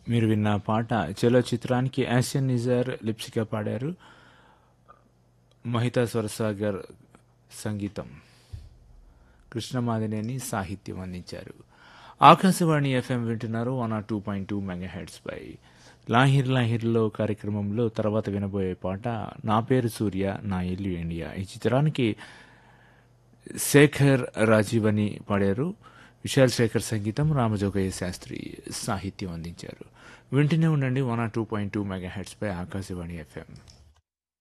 మీరు విన్న పాట చలో చిత్రానికి యాసియన్ నిజార్ లిప్సిగా పాడారు మహితా స్వరసాగర్ సంగీతం కృష్ణమాదినేని సాహిత్యం అందించారు ఆకాశవాణి ఎఫ్ఎం వింటున్నారు one o two point two megahertz పై లాహిర్ లాహిర్లో కార్యక్రమంలో తర్వాత వినబోయే పాట నా పేరు సూర్య నా ఇల్లు ఇండియా ఈ చిత్రానికి శేఖర్ రాజీవ్ అని పాడారు విశాల్ శేఖర్ సంగీతం రామజోగయ్య శాస్త్రి సాహిత్యం అందించారు వింటూనే ఉండండి one o two point two megahertz పై ఆకాశవాణి ఎఫ్ఎం